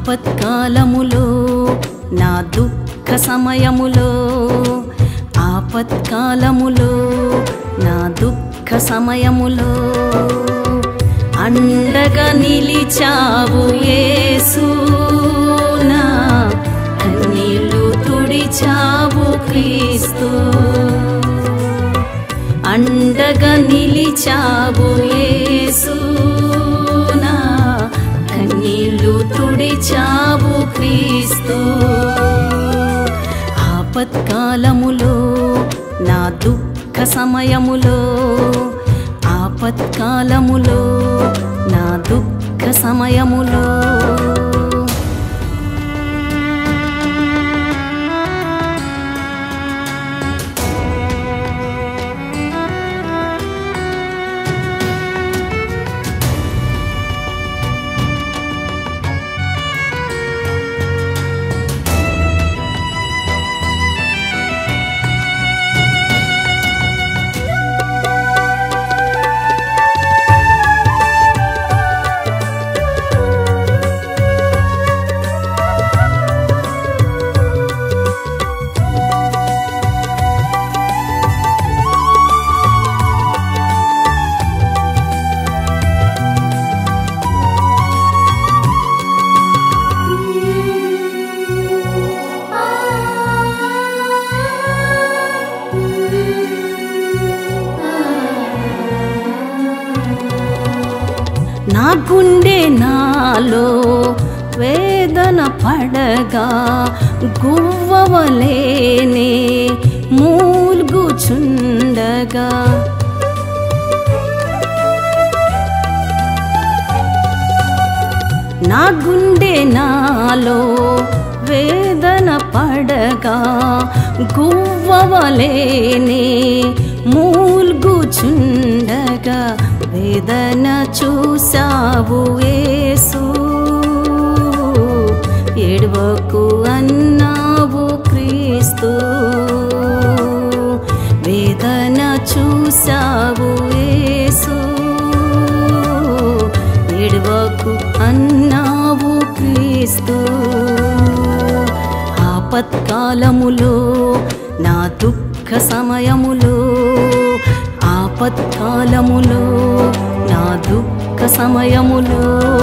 ఆపత్కాలములో నా దుఃఖ సమయములో ఆపత్కాలములో నా దుఃఖ సమయములో అండగా నిలిచావు యేసు నా కన్నీళ్ళు తుడిచావు క్రీస్తు అండగా నిలిచావు యేసు నా కన్నీళ్ళు తుడిచావు క్రీస్తు ఆపత్కాలములో నా దుఃఖ సమయములో ఆపత్కాలములో నా దుఃఖ సమయములో నా గుండె నాలో వేదన పడగా గువ్వవలేనే మూల్గుచుండగా నా గుండె నాలో వేదన పడగా గువ్వవలేనే మూల్గుచుండగా వేదన చూసావు యేసు ఏడవకు అన్నావు క్రీస్తు వేదన చూసావు యేసు ఏడవకు అన్నావు క్రీస్తు ఆపత్కాలములో నా దుఃఖ సమయములో ఆపత్కాలములో నా దుఃఖ సమయములో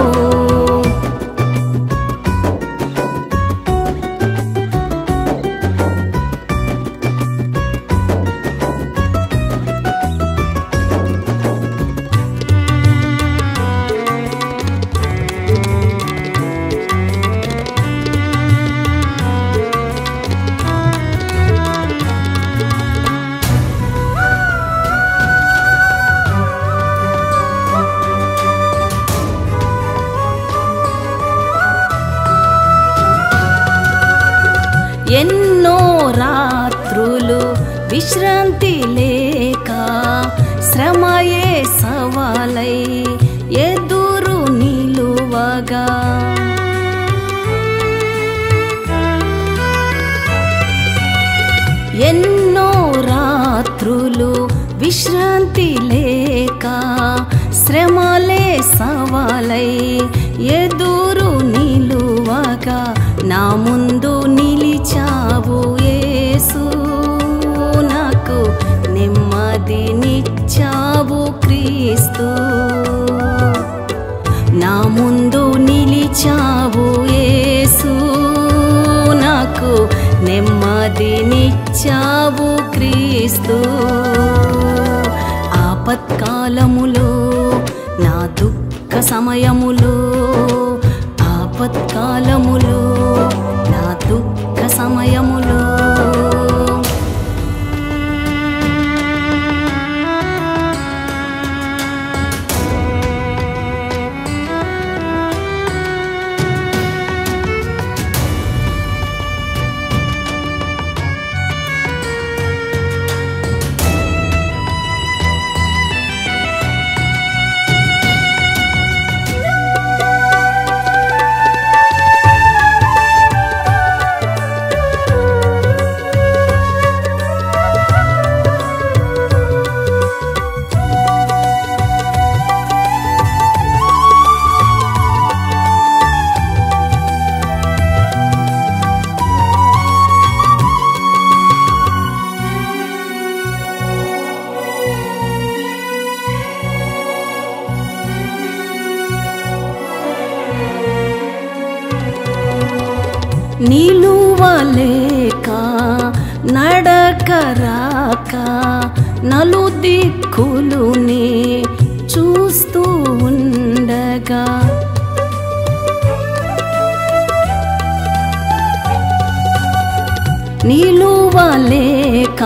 ఎన్నో రాత్రులు విశ్రాంతి లేక శ్రమయే సవాలై ఎదురు నిలువగా ఎన్నో రాత్రులు విశ్రాంతి లేక శ్రమలే సవాలై ఎదురు నిలువగా నా ముందు నిలిచావు యేసు నాకు నెమ్మదినిచ్చావు క్రీస్తు నా ముందు నిలిచావు యేసు నాకు నెమ్మదినిచ్చావు క్రీస్తు ఆపత్కాలములో నా దుఃఖ సమయములో ఆపత్కాలములో నా దుఃఖ సమయములో నిలువలేక నడకరాక నలు దిక్కులునే చూస్తూ ఉండగా నిలువలేక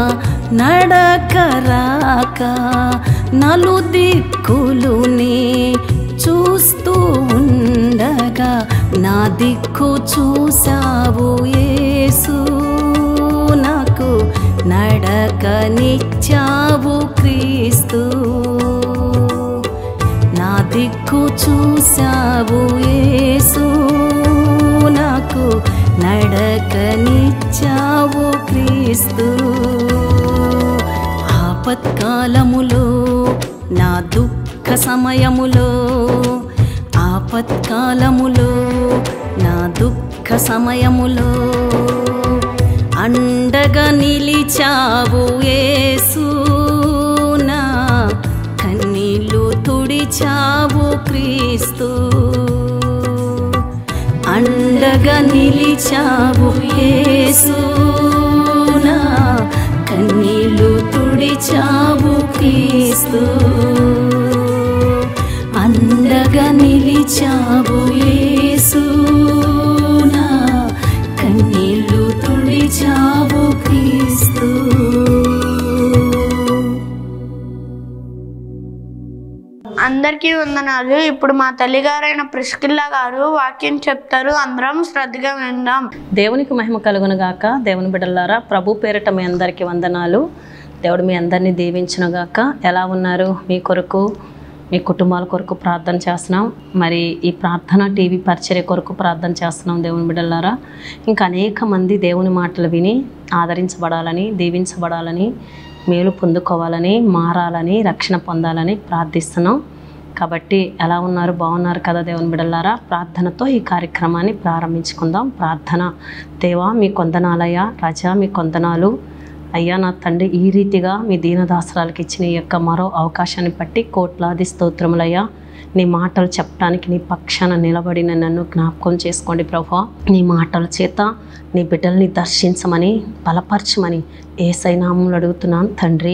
నడకరాక నలు దిక్కులునే చూస్తూ ఉండగా నా దిక్కు చూసావు యేసు నాకు నడకనిచ్చావు క్రీస్తు నా దిక్కు చూసావు యేసు నాకు నడకనిచ్చావు క్రీస్తు ఆపత్కాలములో నా దుఃఖ సమయములో ఆపత్కాలములో నా దుఃఖ సమయములో అండగా నిలిచావు యేసు నా కన్నీళ్ళు తుడిచావు క్రీస్తు అండగా నిలిచావు యేసు నా కన్నీళ్ళు తుడిచావు క్రీస్తు అండగా నిలిచావు యేసు నా కన్నీళ్ళు తుడిచావు క్రీస్తు అందరికీ వందనాలు ఇప్పుడు మా తల్లిగారైన ప్రిస్కిల్లా గారు వాక్యం చెప్తారు అందరం శ్రద్ధగా విందాం దేవునికి మహిమ కలుగును గాక దేవుని బిడ్డలారా ప్రభు పేరిట మీ అందరికీ వందనాలు దేవుడు మీ అందరినీ దీవించునుగాక ఎలా ఉన్నారు మీ కొరకు మీ కుటుంబాల కొరకు ప్రార్థన చేస్తున్నాం మరి ఈ ప్రార్థన టీవీ పరిచర్య కొరకు ప్రార్థన చేస్తున్నాం దేవుని బిడ్డలారా ఇంకా అనేక మంది దేవుని మాటలు విని ఆదరించబడాలని దీవించబడాలని మేలు పొందుకోవాలని మారాలని రక్షణ పొందాలని ప్రార్థిస్తున్నాం కాబట్టి ఎలా ఉన్నారు బాగున్నారు కదా దేవుని బిడల్లారా ప్రార్థనతో ఈ కార్యక్రమాన్ని ప్రారంభించుకుందాం ప్రార్థన దేవా మీ కొందనాలయ్యా రజా మీ కొందనాలు అయ్యా నా తండ్రి ఈ రీతిగా మీ దీనదాసరాలకు ఇచ్చిన ఈ యొక్క మరో అవకాశాన్ని బట్టి కోట్లాది స్తోత్రములయ్యా నీ మాటలు చెప్పడానికి నీ పక్షాన నిలబడిన నన్ను జ్ఞాపకం చేసుకోండి ప్రభా నీ మాటల చేత నీ బిడ్డల్ని దర్శించమని బలపరచమని ఏ సైనామంలో అడుగుతున్నాను తండ్రి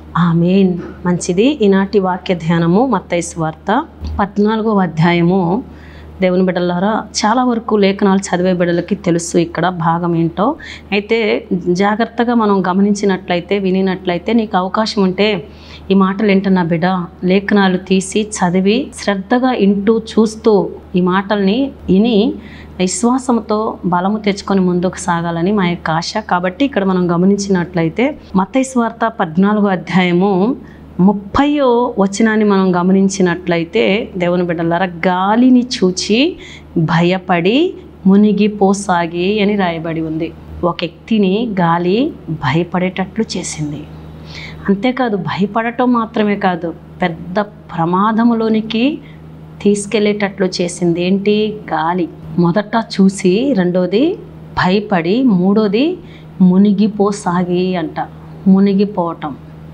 ఆమెన్ మంచిది ఈనాటి వాక్య ధ్యానము మత్తైసు వార్త పద్నాలుగో అధ్యాయము దేవుని బిడ్డలారా చాలా వరకు లేఖనాలు చదివే బిడ్డలకి తెలుసు ఇక్కడ భాగం ఏంటో అయితే జాగ్రత్తగా మనం గమనించినట్లయితే వినినట్లయితే నీకు అవకాశం ఉంటే ఈ మాటలు ఏంటన్నా బిడ్డ లేఖనాలు తీసి చదివి శ్రద్ధగా ఇంటూ చూస్తూ ఈ మాటల్ని విని విశ్వాసంతో బలము తెచ్చుకొని ముందుకు సాగాలని మా యొక్క ఆశ కాబట్టి ఇక్కడ మనం గమనించినట్లయితే మత్తయి వార్త పద్నాలుగో అధ్యాయము ముప్పయో వచనాన్ని మనం గమనించినట్లయితే దేవుని బిడ్డలారా గాలిని చూచి భయపడి మునిగిపోసాగి అని రాయబడి ఉంది ఒక వ్యక్తిని గాలి భయపడేటట్లు చేసింది అంతేకాదు భయపడటం మాత్రమే కాదు పెద్ద ప్రమాదములోనికి తీసుకెళ్ళేటట్లు చేసింది ఏంటి గాలి మొదట చూసి రెండోది భయపడి మూడోది మునిగిపోసాగి అంట మునిగిపోవటం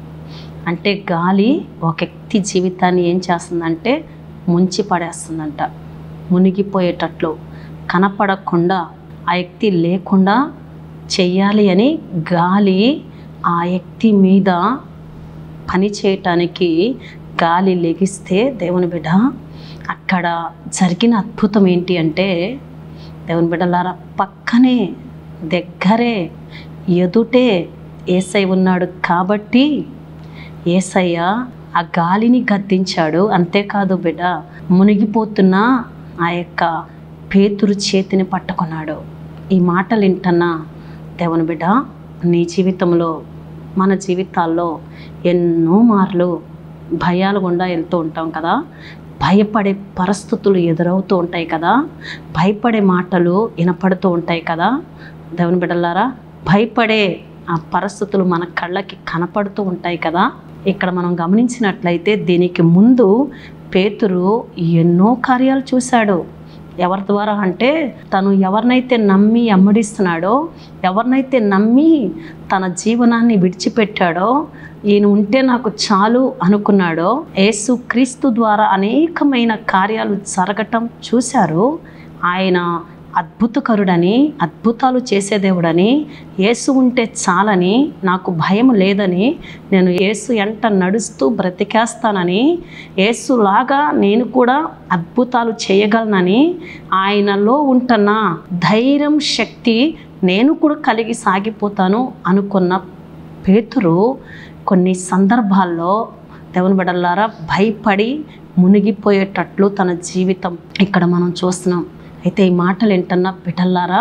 అంటే గాలి ఒక వ్యక్తి జీవితాన్ని ఏం చేస్తుందంటే ముంచి పడేస్తుందంట మునిగిపోయేటట్లు కనపడకుండా ఆ వ్యక్తి లేకుండా చెయ్యాలి అని గాలి ఆ వ్యక్తి మీద పని చేయటానికి గాలి లెగిస్తే దేవుని బిడ్డ అక్కడ జరిగిన అద్భుతం ఏంటి అంటే దేవుని బిడ్డలారా పక్కనే దగ్గరే ఎదుటే ఏసై ఉన్నాడు కాబట్టి ఏసయ్య ఆ గాలిని గద్దించాడు అంతేకాదు బిడ్డ మునిగిపోతున్న ఆ యొక్క పేతురు చేతిని పట్టుకున్నాడు ఈ మాటలు వింటున్నా దేవుని బిడ్డ నీ జీవితంలో మన జీవితాల్లో ఎన్నో మార్లు భయాలు గుండా వెళ్తూ ఉంటాం కదా భయపడే పరిస్థితులు ఎదురవుతూ ఉంటాయి కదా భయపడే మాటలు వినపడుతూ ఉంటాయి కదా దేవుని బిడ్డలారా భయపడే ఆ పరిస్థితులు మన కళ్ళకి కనపడుతూ ఉంటాయి కదా ఇక్కడ మనం గమనించినట్లయితే దీనికి ముందు పేతురు ఎన్నో కార్యాలు చూశాడు ఎవరి ద్వారా అంటే తను ఎవరినైతే నమ్మి అమ్మడిస్తున్నాడో ఎవరినైతే నమ్మి తన జీవనాన్ని విడిచిపెట్టాడో ఈయన ఉంటే నాకు చాలు అనుకున్నాడో యేసు క్రీస్తు ద్వారా అనేకమైన కార్యాలు జరగటం చూశారు ఆయన అద్భుతకరుడని అద్భుతాలు చేసే దేవుడని యేసు ఉంటే చాలని నాకు భయం లేదని నేను యేసు ఎంట నడుస్తూ బ్రతికేస్తానని యేసులాగా నేను కూడా అద్భుతాలు చేయగలనని ఆయనలో ఉంటున్న ధైర్యం శక్తి నేను కూడా కలిగి సాగిపోతాను అనుకున్న పేతురు కొన్ని సందర్భాల్లో దేవుని బిడ్డలారా భయపడి మునిగిపోయేటట్లు తన జీవితం ఇక్కడ మనం చూస్తున్నాం అయితే ఈ మాటలు ఏంటన్నా బిడ్డలారా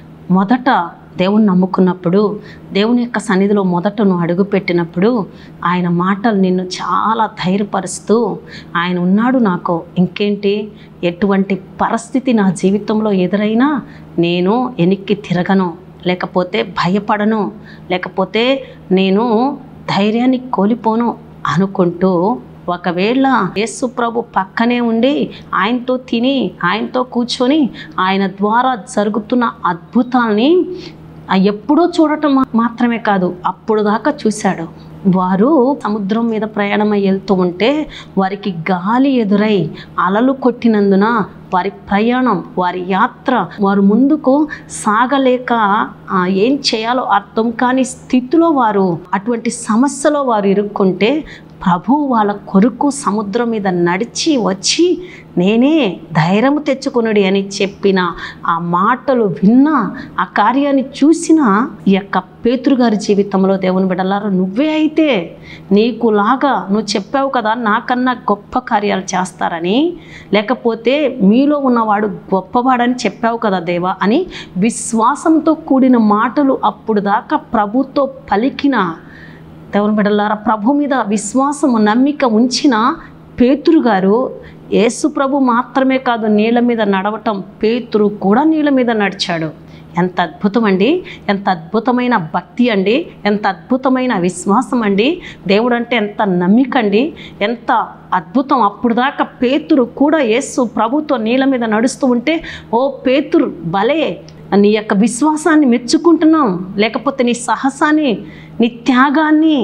మొదట దేవుని నమ్ముకున్నప్పుడు దేవుని యొక్క సన్నిధిలో మొదట నువ్వు అడుగుపెట్టినప్పుడు ఆయన మాటలు నిన్ను చాలా ధైర్యపరుస్తూ ఆయన ఉన్నాడు నాకు ఇంకేంటి ఎటువంటి పరిస్థితి నా జీవితంలో ఎదురైనా నేను వెనక్కి తిరగను లేకపోతే భయపడను లేకపోతే నేను ధైర్యాన్ని కోల్పోను అనుకుంటూ ఒకవేళ యేసు ప్రభు పక్కనే ఉండి ఆయనతో తిని ఆయనతో కూర్చొని ఆయన ద్వారా జరుగుతున్న అద్భుతాల్ని ఆ ఎప్పుడో చూడటం మా- మాత్రమే కాదు అప్పుడు దాకా చూశాడు వారు సముద్రం మీద ప్రయాణమై వెళ్తూ ఉంటే వారికి గాలి ఎదురై అలలు కొట్టినందున వారి ప్రయాణం వారి యాత్ర వారు ముందుకు సాగలేక ఆ, ఏం చేయాలో అర్థం కాని స్థితిలో వారు అటువంటి సమస్యలో వారు ఇరుక్కుంటే ప్రభు వాళ్ళ కొరకు సముద్రం మీద నడిచి వచ్చి నేనే ధైర్యం తెచ్చుకునుడి అని చెప్పిన ఆ మాటలు విన్నా ఆ కార్యాన్ని చూసిన ఈ యొక్క పేతురు గారి జీవితంలో దేవుని బిడ్డలారా నువ్వే అయితే నీకులాగా నువ్వు చెప్పావు కదా నాకన్నా గొప్ప కార్యాలు చేస్తారని లేకపోతే మీలో ఉన్నవాడు గొప్పవాడని చెప్పావు కదా దేవా అని విశ్వాసంతో కూడిన మాటలు అప్పుడు దాకా ప్రభుతో పలికిన దేవుని బిడ్డలారా ప్రభు మీద విశ్వాసము నమ్మిక ఉంచిన పేతురు గారు యేసు ప్రభు మాత్రమే కాదు నీళ్ళ మీద నడవటం పేతురు కూడా నీళ్ళ మీద నడిచాడు ఎంత అద్భుతం అండి ఎంత అద్భుతమైన భక్తి అండి ఎంత అద్భుతమైన విశ్వాసం అండి దేవుడు అంటే ఎంత నమ్మిక అండి ఎంత అద్భుతం అప్పుడు దాకా పేతురు కూడా యేసు ప్రభుతో నీళ్ళ మీద నడుస్తూ ఉంటే ఓ పేతురు భలే నీ యొక్క విశ్వాసాన్ని మెచ్చుకుంటున్నాం లేకపోతే నీ సాహసాన్ని నీ త్యాగాన్ని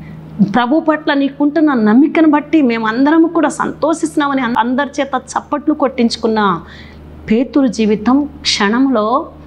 ప్రభు పట్ల నీకుంటున్న నమ్మికను బట్టి మేమందరం కూడా సంతోషిస్తున్నామని అందరి చేత చప్పట్లు కొట్టించుకున్న పేతురు జీవితం క్షణంలో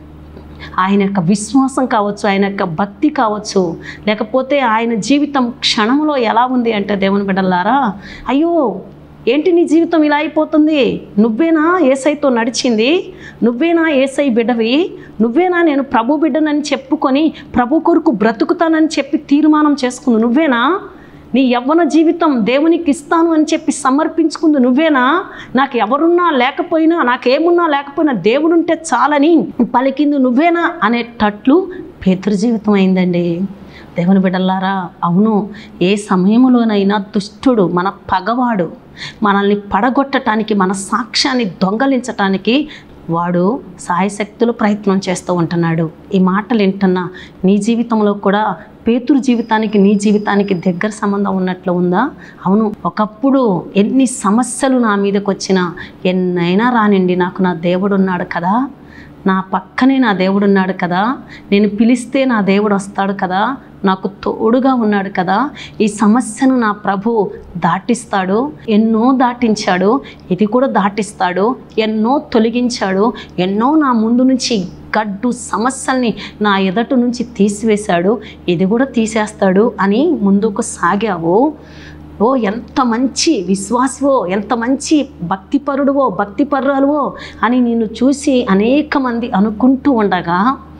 ఆయన యొక్క విశ్వాసం కావచ్చు ఆయన యొక్క భక్తి కావచ్చు లేకపోతే ఆయన జీవితం క్షణంలో ఎలా ఉంది అంటే దేవుని బిడ్డలారా అయ్యో ఏంటి నీ జీవితం ఇలా అయిపోతుంది నువ్వేనా ఏసైతో నడిచింది నువ్వేనా ఏసై బిడ్డవి నువ్వేనా నేను ప్రభు బిడ్డనని చెప్పుకొని ప్రభు కొరకు బ్రతుకుతానని చెప్పి తీర్మానం చేసుకుంది నువ్వేనా నీ యవ్వన జీవితం దేవునికి ఇస్తాను అని చెప్పి సమర్పించుకుంది నువ్వేనా నాకు ఎవరున్నా లేకపోయినా నాకేమున్నా లేకపోయినా దేవుడుంటే చాలని పలికింది నువ్వేనా అనేటట్లు పేతృ జీవితం అయిందండి దేవుని బిడ్డలారా అవును ఏ సమయంలోనైనా దుష్టుడు మన పగవాడు మనల్ని పడగొట్టడానికి మన సాక్ష్యాన్ని దొంగలించటానికి వాడు సాయశక్తులు ప్రయత్నం చేస్తూ ఉంటున్నాడు ఈ మాటలు వింటున్నా నీ జీవితంలో కూడా పేతురు జీవితానికి నీ జీవితానికి దగ్గర సంబంధం ఉన్నట్లు ఉందా అవును ఒకప్పుడు ఎన్ని సమస్యలు నా మీదకి వచ్చినా ఎన్నైనా రానిండి నాకు నా దేవుడు ఉన్నాడు కదా నా పక్కనే నా దేవుడు ఉన్నాడు కదా నేను పిలిస్తే నా దేవుడు వస్తాడు కదా నాకు తోడుగా ఉన్నాడు కదా ఈ సమస్యను నా ప్రభు దాటిస్తాడు ఎన్నో దాటించాడు ఇది కూడా దాటిస్తాడు ఎన్నో తొలగించాడు ఎన్నో నా ముందు నుంచి గడ్డు సమస్యల్ని నా ఎదటు నుంచి తీసివేశాడు ఇది కూడా తీసేస్తాడు అని ముందుకు సాగావు ఓ ఎంత మంచి విశ్వాసివో ఎంత మంచి భక్తిపరుడువో భక్తిపరురాలువో అని నిన్ను చూసి అనేక మంది అనుకుంటూ ఉండగా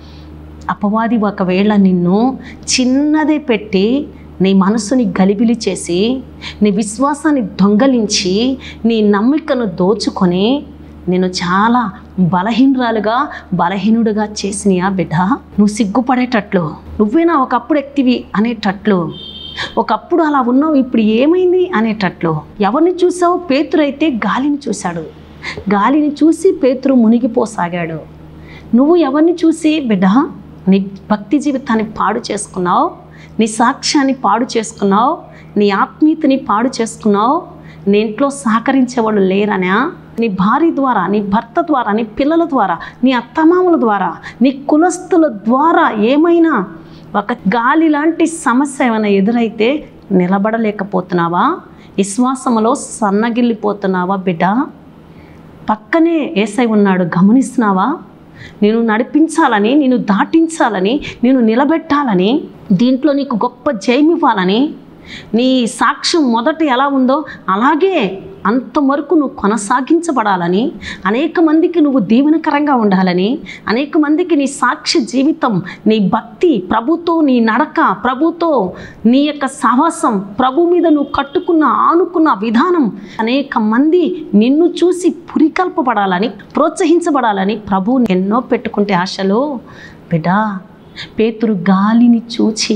అపవాది ఒకవేళ నిన్ను చిన్నదే పెట్టి నీ మనసుని గలిబిలి చేసి నీ విశ్వాసాన్ని దొంగలించి నీ నమ్మికను దోచుకొని నేను చాలా బలహీనురాలుగా బలహీనుడుగా చేసినయా బిడ్డ నువ్వు సిగ్గుపడేటట్లు నువ్వేనా ఒకప్పుడు ఎక్తివి అనేటట్లు ఒకప్పుడు అలా ఉన్నావు ఇప్పుడు ఏమైంది అనేటట్లు ఎవరిని చూసావు పేతురైతే గాలిని చూశాడు గాలిని చూసి పేతురు మునిగిపోసాగాడు నువ్వు ఎవరిని చూసి బిడ్డ నీ భక్తి జీవితాన్ని పాడు చేసుకున్నావు నీ సాక్ష్యాన్ని పాడు చేసుకున్నావు నీ ఆత్మీయతని పాడు చేసుకున్నావు నీ ఇంట్లో సహకరించేవాళ్ళు లేరనా నీ భార్య ద్వారా నీ భర్త ద్వారా నీ పిల్లల ద్వారా నీ అత్తమామల ద్వారా నీ కులస్తుల ద్వారా ఏమైనా ఒక గాలి లాంటి సమస్య ఏమైనా ఎదురైతే నిలబడలేకపోతున్నావా విశ్వాసములో సన్నగిల్లిపోతున్నావా బిడ్డ పక్కనే ఏసై ఉన్నాడు గమనిస్తున్నావా నేను నడిపించాలని నేను దాటించాలని నేను నిలబెట్టాలని దీంట్లో నీకు గొప్ప జయం ఇవ్వాలని నీ సాక్ష్యం మొదట ఎలా ఉందో అలాగే అంతవరకు నువ్వు కొనసాగించబడాలని అనేక మందికి నువ్వు దీవెనకరంగా ఉండాలని అనేక మందికి నీ సాక్ష్య జీవితం నీ భక్తి ప్రభుతో నీ నడక ప్రభుతో నీ యొక్క సాహసం ప్రభు మీద నువ్వు కట్టుకున్న ఆనుకున్న విధానం అనేక మంది నిన్ను చూసి పురికల్పబడాలని ప్రోత్సహించబడాలని ప్రభు ఎన్నో పెట్టుకుంటే ఆశలు బిడ్డా పేతురు గాలిని చూచి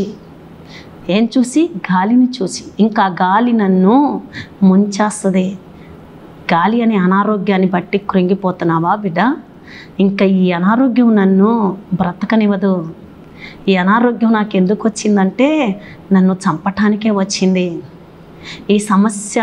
ఏం చూసి గాలిని చూసి ఇంకా గాలి నన్ను ముంచేస్తుంది గాలి అనే అనారోగ్యాన్ని బట్టి కృంగిపోతున్నావా బిడ్డ ఇంకా ఈ అనారోగ్యం నన్ను బ్రతకనివ్వదు ఈ అనారోగ్యం నాకు ఎందుకు వచ్చిందంటే నన్ను చంపటానికే వచ్చింది ఈ సమస్య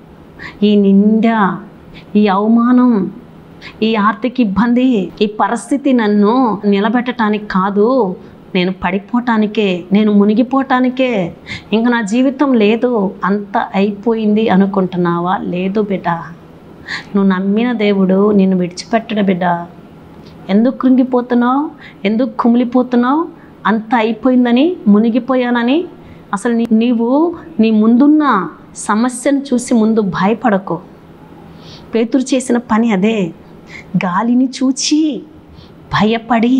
ఈ నింద ఈ అవమానం ఈ ఆర్థిక ఇబ్బంది ఈ పరిస్థితి నన్ను నిలబెట్టడానికి కాదు నేను పడిపోవటానికే నేను మునిగిపోవటానికే ఇంక నా జీవితం లేదు అంత అయిపోయింది అనుకుంటున్నావా లేదు బిడ్డ నువ్వు నమ్మిన దేవుడు నిన్ను విడిచిపెట్టడు బిడ్డ ఎందుకు కృంగిపోతున్నావు ఎందుకు కుమిలిపోతున్నావు అంత అయిపోయిందని మునిగిపోయానని అసలు నీ- నీవు నీ ముందున్న సమస్యను చూసి ముందు భయపడకు పేతురు చేసిన పని అదే గాలిని చూచి భయపడి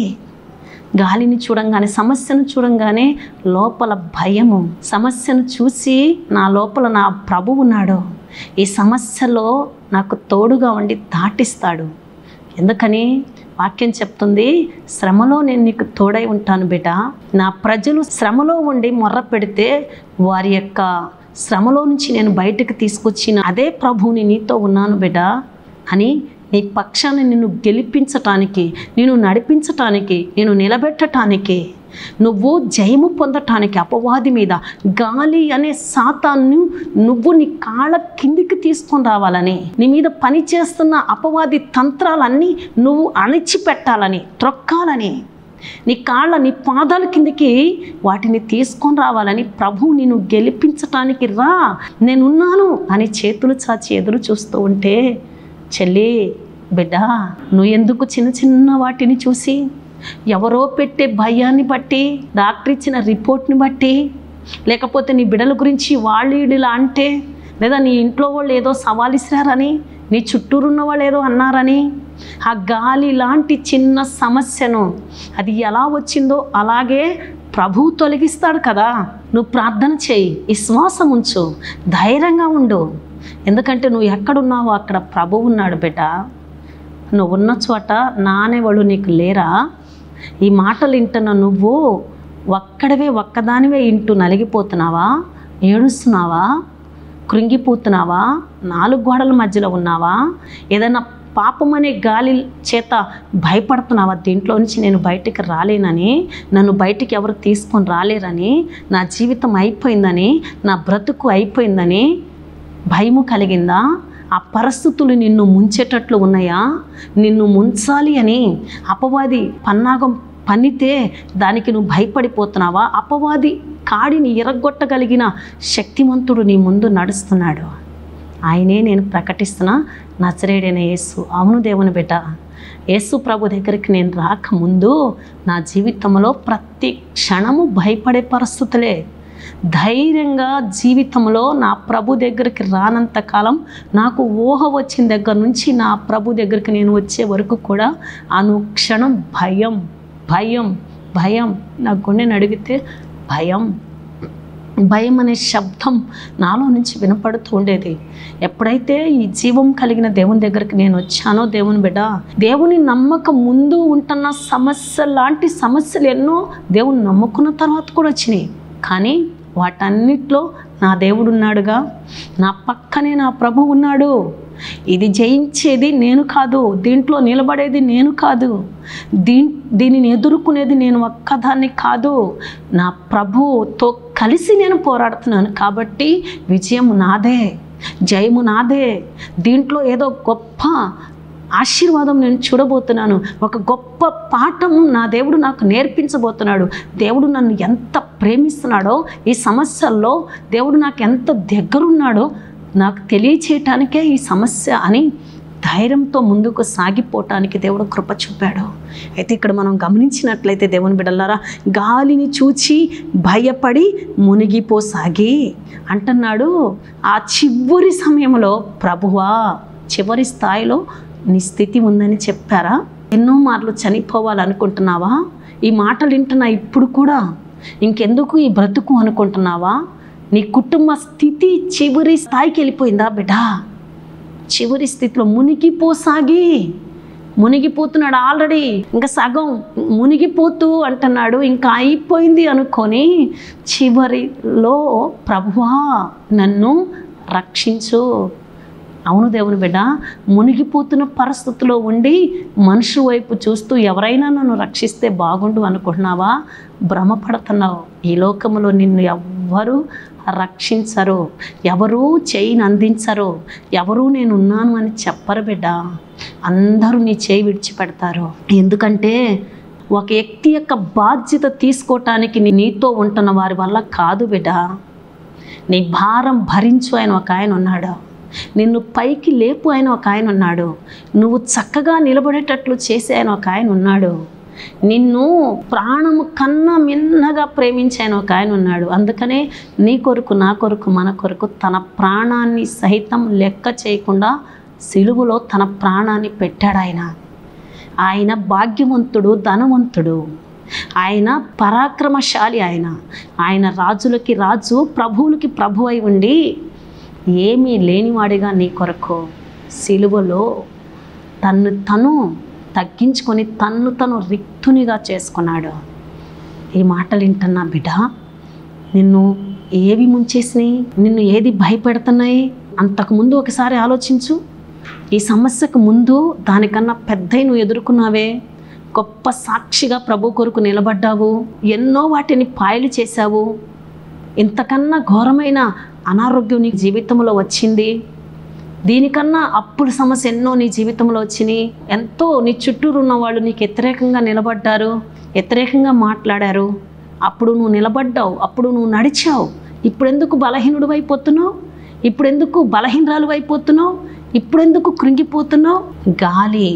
గాలిని చూడంగానే సమస్యను చూడంగానే లోపల భయము సమస్యను చూసి నా లోపల నా ప్రభు ఉన్నాడు ఈ సమస్యలో నాకు తోడుగా ఉండి దాటిస్తాడు ఎందుకని వాక్యం చెప్తుంది శ్రమలో నేను నీకు తోడై ఉంటాను బిడ్డ నా ప్రజలు శ్రమలో ఉండి మొర్ర పెడితే వారి యొక్క శ్రమలో నుంచి నేను బయటకు తీసుకొచ్చిన అదే ప్రభువుని నీతో ఉన్నాను బిడ్డ అని నీ పక్షాన్ని నిన్ను గెలిపించటానికి నేను నడిపించటానికి నేను నిలబెట్టటానికి నువ్వు జయము పొందటానికి అపవాది మీద గాలి అనే సాతాన్ని నువ్వు నీ కాళ్ళ కిందికి తీసుకొని రావాలని నీ మీద పని చేస్తున్న అపవాది తంత్రాలన్నీ నువ్వు అణిచిపెట్టాలని త్రొక్కాలని నీ కాళ్ళ నీ పాదాల కిందికి వాటిని తీసుకొని రావాలని ప్రభువు నిన్ను గెలిపించటానికి రా నేనున్నాను అని చేతులు చాచి ఎదురు చూస్తూ ఉంటే చెల్లి బిడ్డ నువ్వు ఎందుకు చిన్న చిన్న వాటిని చూసి ఎవరో పెట్టే భయాన్ని బట్టి డాక్టర్ ఇచ్చిన రిపోర్ట్ని బట్టి లేకపోతే నీ బిడ్డల గురించి వాళ్ళు వీళ్ళు ఇలా అంటే లేదా నీ ఇంట్లో వాళ్ళు ఏదో సవాల్ ఇసిరారని నీ చుట్టూరున్న వాళ్ళు ఏదో అన్నారని ఆ గాలి లాంటి చిన్న సమస్యను అది ఎలా వచ్చిందో అలాగే ప్రభువు తొలగిస్తాడు కదా నువ్వు ప్రార్థన చేయి విశ్వాసం ఉంచు ధైర్యంగా ఉండు ఎందుకంటే నువ్వు ఎక్కడున్నావో అక్కడ ప్రభువు ఉన్నాడు బిడ్డ నువ్వు ఉన్న చోట నానేవాళ్ళు నీకు లేరా ఈ మాటలు వింటున్న నువ్వు ఒక్కడవే ఒక్కదానివే ఇంటూ నలిగిపోతున్నావా ఏడుస్తున్నావా కృంగిపోతున్నావా నాలుగు గోడల మధ్యలో ఉన్నావా ఏదైనా పాపం అనే గాలి చేత భయపడుతున్నావా దీంట్లో నుంచి నేను బయటికి రాలేనని నన్ను బయటికి ఎవరు తీసుకొని రాలేరని నా జీవితం అయిపోయిందని నా బ్రతుకు అయిపోయిందని భయము కలిగిందా ఆ పరిస్థితులు నిన్ను ముంచేటట్లు ఉన్నాయా నిన్ను ముంచాలి అని అపవాది పన్నాగం పన్నితే దానికి నువ్వు భయపడిపోతున్నావా అపవాది కాడిని ఎరగొట్టగలిగిన శక్తిమంతుడు నీ ముందు నడుస్తున్నాడు ఆయనే నేను ప్రకటిస్తున్న నచరేడైన యేసు అవును దేవుని బిడ్డ యేసు ప్రభు దగ్గరికి నేను రాకముందు నా జీవితంలో ప్రతి క్షణము భయపడే పరిస్థితులే ధైర్యంగా జీవితంలో నా ప్రభు దగ్గరికి రానంత కాలం నాకు ఊహ వచ్చిన దగ్గర నుంచి నా ప్రభు దగ్గరికి నేను వచ్చే వరకు కూడా అనుక్షణం భయం భయం భయం నా గుండెని అడిగితే భయం భయం అనే శబ్దం నాలో నుంచి వినపడుతూ ఉండేది ఎప్పుడైతే ఈ జీవం కలిగిన దేవుని దగ్గరికి నేను వచ్చానో దేవుని బిడ్డ దేవుని నమ్మక ముందు ఉంటున్న సమస్య లాంటి సమస్యలు ఎన్నో దేవుని నమ్ముకున్న తర్వాత కూడా వచ్చినాయి కానీ వాటన్నిట్లో నా దేవుడు ఉన్నాడుగా నా పక్కనే నా ప్రభు ఉన్నాడు ఇది జయించేది నేను కాదు దీంట్లో నిలబడేది నేను కాదు దీ దీనిని ఎదుర్కొనేది నేను ఒక్కదాన్ని కాదు నా ప్రభుతో కలిసి నేను పోరాడుతున్నాను కాబట్టి విజయం నాదే జయము నాదే దీంట్లో ఏదో గొప్ప ఆశీర్వాదం నేను చూడబోతున్నాను ఒక గొప్ప పాఠం నా దేవుడు నాకు నేర్పించబోతున్నాడు దేవుడు నన్ను ఎంత ప్రేమిస్తున్నాడో ఈ సమస్యల్లో దేవుడు నాకు ఎంత దగ్గరున్నాడో నాకు తెలియచేయటానికే ఈ సమస్య అని ధైర్యంతో ముందుకు సాగిపోవటానికి దేవుడు కృప చూపాడు అయితే ఇక్కడ మనం గమనించినట్లయితే దేవుని బిడ్డలారా గాలిని చూచి భయపడి మునిగిపోసాగి అంటున్నాడు ఆ చివరి సమయంలో ప్రభువా చివరి స్థాయిలో నీ స్థితి ఉందని చెప్పారా ఎన్నో మార్లు చనిపోవాలనుకుంటున్నావా ఈ మాటలు వింటున్నా ఇప్పుడు కూడా ఇంకెందుకు ఈ బ్రతుకు అనుకుంటున్నావా నీ కుటుంబ స్థితి చివరి స్థాయికి వెళ్ళిపోయిందా బిడ్డా చివరి స్థితిలో మునిగిపోసాగి మునిగిపోతున్నాడు ఆల్రెడీ ఇంకా సగం మునిగిపోతూ అంటున్నాడు ఇంకా అయిపోయింది అనుకొని చివరిలో ప్రభువా నన్ను రక్షించు అవును దేవుని బిడ్డ మునిగిపోతున్న పరిస్థితిలో ఉండి మనుషు వైపు చూస్తూ ఎవరైనా నన్ను రక్షిస్తే బాగుండు అనుకుంటున్నావా భ్రమపడుతున్నావు ఈ లోకంలో నిన్ను ఎవ్వరూ రక్షించరు ఎవరూ చేయిని అందించరు ఎవరూ నేను ఉన్నాను అని చెప్పరు బిడ్డ అందరూ నీ చేయి విడిచిపెడతారు ఎందుకంటే ఒక వ్యక్తి యొక్క బాధ్యత తీసుకోవటానికి నీ- నీతో ఉంటున్న వారి వల్ల కాదు బిడ్డ నీ భారం భరించు ఆయన ఒక ఆయన ఉన్నాడు నిన్ను పైకి లేపు ఆయన ఒక ఆయన ఉన్నాడు నువ్వు చక్కగా నిలబడేటట్లు చేసే ఆయన ఒక ఆయన ఉన్నాడు నిన్ను ప్రాణము కన్నా మిన్నగా ప్రేమించే ఆయన ఒక ఆయన ఉన్నాడు అందుకనే నీ కొరకు నా కొరకు మన కొరకు తన ప్రాణాన్ని సహితం లెక్క చేయకుండా సిలువలో తన ప్రాణాన్ని పెట్టాడు ఆయన ఆయన భాగ్యవంతుడు ధనవంతుడు ఆయన పరాక్రమశాలి ఆయన ఆయన రాజులకి రాజు ప్రభువులకి ప్రభు అయి ఉండి ఏమీ లేనివాడిగా నీ కొరకు సిలువలో తన్ను తను తగ్గించుకొని తన్ను తను రిక్తునిగా చేసుకున్నాడు ఈ మాటలు వింటున్నా బిడ్డ నిన్ను ఏవి ముంచేసినాయి నిన్ను ఏది భయపెడుతున్నాయి అంతకుముందు ఒకసారి ఆలోచించు ఈ సమస్యకు ముందు దానికన్నా పెద్ద నువ్వు ఎదుర్కొన్నావే గొప్ప సాక్షిగా ప్రభు కొరకు నిలబడ్డావు ఎన్నో వాటిని పాయలు చేశావు ఇంతకన్నా ఘోరమైన అనారోగ్యం నీ జీవితంలో వచ్చింది దీనికన్నా అప్పుడు సమస్య ఎన్నో నీ జీవితంలో వచ్చినాయి ఎంతో నీ చుట్టూరు ఉన్న వాళ్ళు నీకు వ్యతిరేకంగా నిలబడ్డారు వ్యతిరేకంగా మాట్లాడారు అప్పుడు నువ్వు నిలబడ్డావు అప్పుడు నువ్వు నడిచావు ఇప్పుడెందుకు బలహీనుడు అయిపోతున్నావు ఇప్పుడెందుకు బలహీనరాలు అయిపోతున్నావు ఇప్పుడెందుకు కృంగిపోతున్నావు గాలి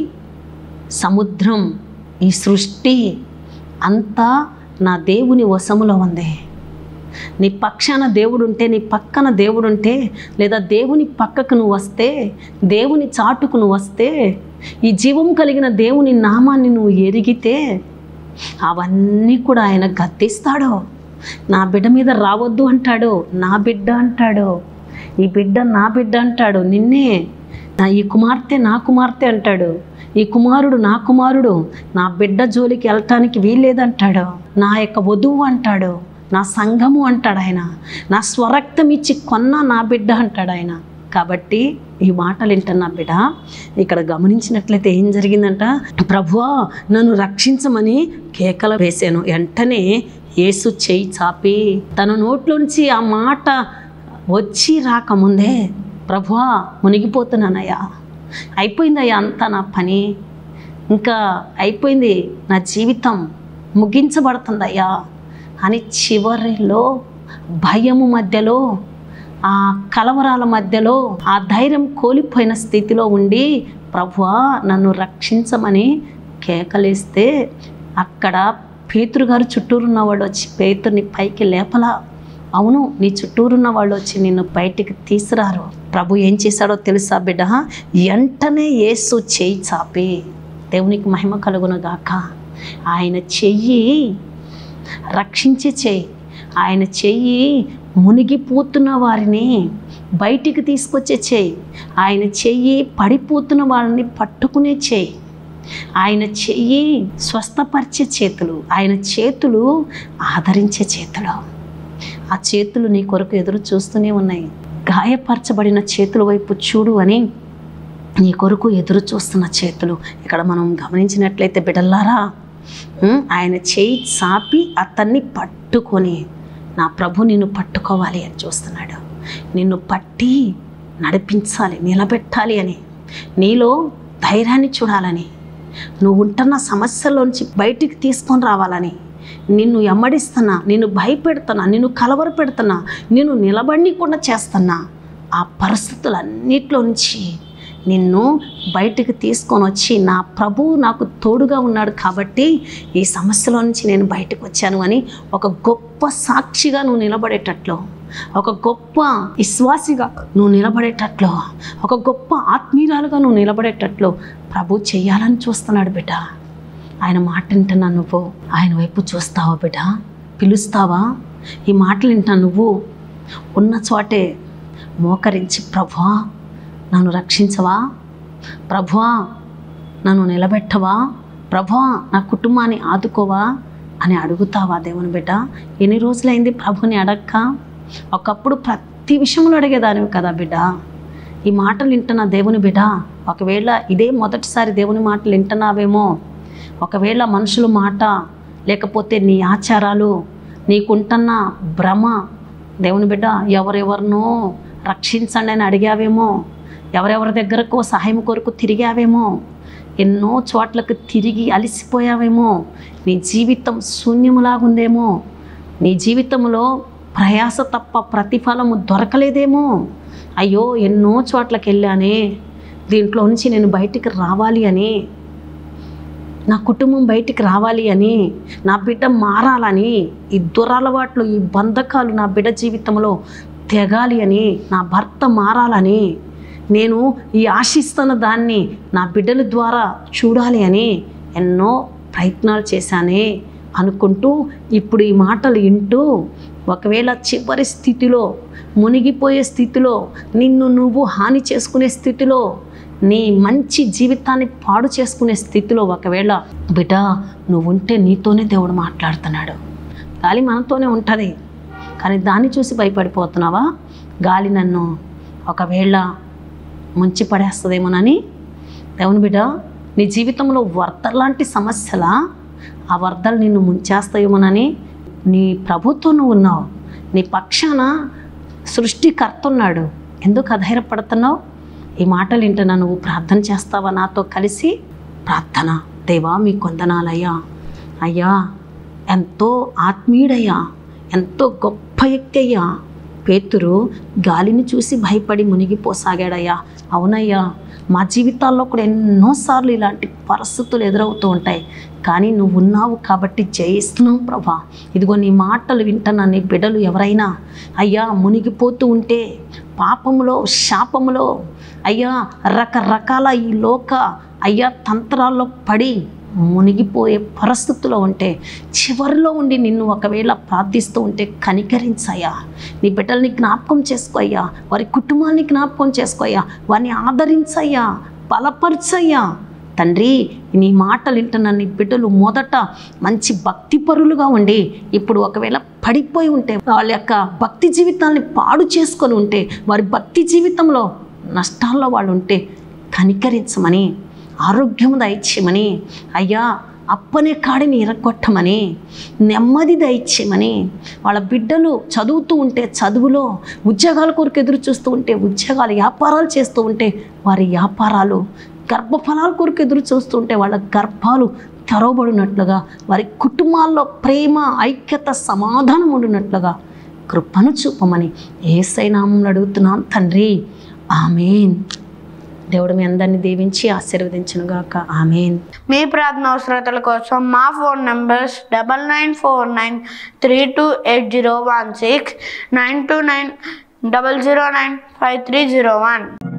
సముద్రం ఈ సృష్టి అంతా నా దేవుని వశములో ఉంది నీ పక్షాన దేవుడు ఉంటే నీ పక్కన దేవుడు ఉంటే లేదా దేవుని పక్కకు నువ్వు వస్తే దేవుని చాటుకు నువ్వు వస్తే ఈ జీవం కలిగిన దేవుని నామాన్ని నువ్వు ఎరిగితే అవన్నీ కూడా ఆయన గద్దిస్తాడు నా బిడ్డ మీద రావద్దు అంటాడు నా బిడ్డ అంటాడు ఈ బిడ్డ నా బిడ్డ అంటాడు నిన్నే నా ఈ కుమార్తె నా కుమార్తె అంటాడు ఈ కుమారుడు నా కుమారుడు నా బిడ్డ జోలికి వెళ్ళటానికి వీల్లేదంటాడు నా యొక్క వధువు అంటాడు నా సంఘము అంటాడు ఆయన నా స్వరక్తం ఇచ్చి కొన్న నా బిడ్డ అంటాడు ఆయన కాబట్టి ఈ మాటలు వింటున్నా బిడ్డ ఇక్కడ గమనించినట్లయితే ఏం జరిగిందంట ప్రభువా నన్ను రక్షించమని కేకలు వేశాను వెంటనే యేసు చేయి చాపి తన నోట్లోంచి ఆ మాట వచ్చి రాకముందే ప్రభువా మునిగిపోతున్నానయ్యా అయిపోయిందయ్యా అంతా నా పని ఇంకా అయిపోయింది నా జీవితం ముగించబడుతుందయ్యా అని చివరిలో భయము మధ్యలో ఆ కలవరాల మధ్యలో ఆ ధైర్యం కోల్పోయిన స్థితిలో ఉండి ప్రభువా నన్ను రక్షించమని కేకలేస్తే అక్కడ పేతురు గారు చుట్టూరున్న వాళ్ళు వచ్చి పేతుర్ని పైకి లేపలా అవును నీ చుట్టూరున్న వాళ్ళు వచ్చి నిన్ను బయటికి తీసురారు ప్రభు ఏం చేశాడో తెలుసా బిడ్డ వెంటనే యేసు చేయి చాపి దేవునికి మహిమ కలుగును గాక ఆయన చెయ్యి రక్షించే చెయ్యి ఆయన చెయ్యి మునిగిపోతున్న వారిని బయటికి తీసుకొచ్చే చెయ్యి ఆయన చెయ్యి పడిపోతున్న వాళ్ళని పట్టుకునే చెయ్యి ఆయన చెయ్యి స్వస్థపరిచే చేతులు ఆయన చేతులు ఆదరించే చేతులు ఆ చేతులు నీ కొరకు ఎదురు చూస్తూనే ఉన్నాయి గాయపరచబడిన చేతుల వైపు చూడు అని నీ కొరకు ఎదురు చూస్తున్న చేతులు ఇక్కడ మనం గమనించినట్లయితే బిడల్లారా ఉమ్, ఆయన చేయి చాపి అతన్ని పట్టుకొని నా ప్రభు నిన్ను పట్టుకోవాలి అని చూస్తున్నాడు నిన్ను పట్టి నడిపించాలి నిలబెట్టాలి అని నీలో ధైర్యాన్ని చూడాలని నువ్వు ఉంటున్న సమస్యల్లోంచి బయటికి తీసుకొని రావాలని నిన్ను ఎమ్మడిస్తున్నా నిన్ను భయపెడుతున్నా నిన్ను కలవర పెడుతున్నా నిన్ను నిలబడికుండా చేస్తున్నా ఆ పరిస్థితులన్నిట్లో నుంచి నిన్ను బయటికి తీసుకొని వచ్చి నా ప్రభువు నాకు తోడుగా ఉన్నాడు కాబట్టి ఈ సమస్యలో నుంచి నేను బయటకు వచ్చాను అని ఒక గొప్ప సాక్షిగా నువ్వు నిలబడేటట్లు ఒక గొప్ప విశ్వాసిగా నువ్వు నిలబడేటట్లు ఒక గొప్ప ఆత్మీయురాలుగా నువ్వు నిలబడేటట్లు ప్రభు చెయ్యాలని చూస్తున్నాడు బిడ్డ ఆయన మాట వింటున్నా నువ్వు ఆయన వైపు చూస్తావా బిడ్డ పిలుస్తావా ఈ మాటలు వింటా నువ్వు ఉన్న చోటే మోకరించి ప్రభా నన్ను రక్షించవా ప్రభువా నన్ను నిలబెట్టవా ప్రభువా నా కుటుంబాన్ని ఆదుకోవా అని అడుగుతావా దేవుని బిడ్డ ఎన్ని రోజులైంది ప్రభుని అడక్క ఒకప్పుడు ప్రతి విషయంలో అడిగేదానివి కదా బిడ్డ ఈ మాటలు వింటున్న దేవుని బిడ్డ ఒకవేళ ఇదే మొదటిసారి దేవుని మాటలు వింటున్నావేమో ఒకవేళ మనుషుల మాట లేకపోతే నీ ఆచారాలు నీకుంటున్న భ్రమ దేవుని బిడ్డ ఎవరెవరినో రక్షించండి అని అడిగావేమో ఎవరెవరి దగ్గరకు సహాయం కొరకు తిరిగావేమో ఎన్నో చోట్లకు తిరిగి అలసిపోయావేమో నీ జీవితం శూన్యములాగుందేమో నీ జీవితంలో ప్రయాస తప్ప ప్రతిఫలము దొరకలేదేమో అయ్యో ఎన్నో చోట్లకి వెళ్ళానే దీంట్లో నుంచి నేను బయటికి రావాలి అని నా కుటుంబం బయటికి రావాలి అని నా బిడ్డ మారాలని ఈ దురలవాట్లు ఈ బంధకాలు నా బిడ్డ జీవితంలో తెగాలి అని నా భర్త మారాలని నేను ఈ ఆశిస్తున్న దాన్ని నా బిడ్డల ద్వారా చూడాలి అని ఎన్నో ప్రయత్నాలు చేశానే అనుకుంటూ ఇప్పుడు ఈ మాటలు వింటూ ఒకవేళ చివరి స్థితిలో మునిగిపోయే స్థితిలో నిన్ను నువ్వు హాని చేసుకునే స్థితిలో నీ మంచి జీవితాన్ని పాడు చేసుకునే స్థితిలో ఒకవేళ బిడ్డ నువ్వు ఉంటే నీతోనే దేవుడు మాట్లాడుతున్నాడు గాలి మనతోనే ఉంటుంది కానీ దాన్ని చూసి భయపడిపోతున్నావా గాలి నన్ను ఒకవేళ ముంచి పడేస్తుందేమోనని దేవుని బిడ్డ నీ జీవితంలో వరద లాంటి సమస్యల ఆ వరదలు నిన్ను ముంచేస్తాయేమోనని నీ ప్రభుత్వం నువ్వు ఉన్నావు నీ పక్షాన సృష్టికర్త ఉన్నాడు ఎందుకు అధైర్యపడుతున్నావు ఈ మాటలు వింటున్నా నువ్వు ప్రార్థన చేస్తావా నాతో కలిసి ప్రార్థన దేవా మీ కొందనాలయ్యా అయ్యా ఎంతో ఆత్మీయుడయ్యా ఎంతో గొప్ప వ్యక్తి అయ్యా పేతురు గాలిని చూసి భయపడి మునిగిపోసాగాడయ్యా అవునయ్యా మా జీవితాల్లో కూడా ఎన్నోసార్లు ఇలాంటి పరిస్థితులు ఎదురవుతూ ఉంటాయి కానీ నువ్వు ఉన్నావు కాబట్టి జయిస్తున్నావు ప్రభా ఇదిగో నీ మాటలు వింటున్నా నీ బిడ్డలు ఎవరైనా అయ్యా మునిగిపోతూ ఉంటే పాపములో శాపములో అయ్యా రకరకాల ఈ లోక అయ్యా తంత్రాల్లో పడి మునిగిపోయే పరిస్థితిలో ఉంటే చివరిలో ఉండి నిన్ను ఒకవేళ ప్రార్థిస్తూ ఉంటే కనికరించయ్యా నీ బిడ్డల్ని జ్ఞాపకం చేసుకోయ్యా వారి కుటుంబాన్ని జ్ఞాపకం చేసుకోయ్యా వారిని ఆదరించయ్యా బలపరచయ్యా తండ్రి నీ మాటలు వింటున్న నీ బిడ్డలు మొదట మంచి భక్తి పరులుగా ఉండి ఇప్పుడు ఒకవేళ పడిపోయి ఉంటే వాళ్ళ యొక్క భక్తి జీవితాన్ని పాడు చేసుకొని ఉంటే వారి భక్తి జీవితంలో నష్టాల్లో వాళ్ళు ఉంటే కనికరించమని ఆరోగ్యం దయచేయమని అయ్యా అప్పనే కాడిని ఇరగొట్టమని నెమ్మది దయచేయమని వాళ్ళ బిడ్డలు చదువుతూ ఉంటే చదువులో ఉద్యోగాల కొరకు ఎదురు చూస్తూ ఉంటే ఉద్యోగాలు వ్యాపారాలు చేస్తూ ఉంటే వారి వ్యాపారాలు గర్భఫలాల కొరకు ఎదురు చూస్తుంటే వాళ్ళ గర్భాలు తెరవబడినట్లుగా వారి కుటుంబాల్లో ప్రేమ ఐక్యత సమాధానం ఉండినట్లుగా కృపను చూపమని ఏసై నామం అడుగుతున్నాను తండ్రి ఆమెన్ దేవుడు మీ అందరిని దీవించి ఆశీర్వదించునుగాక ఆమెన్ మీ ప్రార్థన అవసరతల కోసం మా phone numbers double nine four nine three two eight zero one six nine two nine double zero nine five three zero one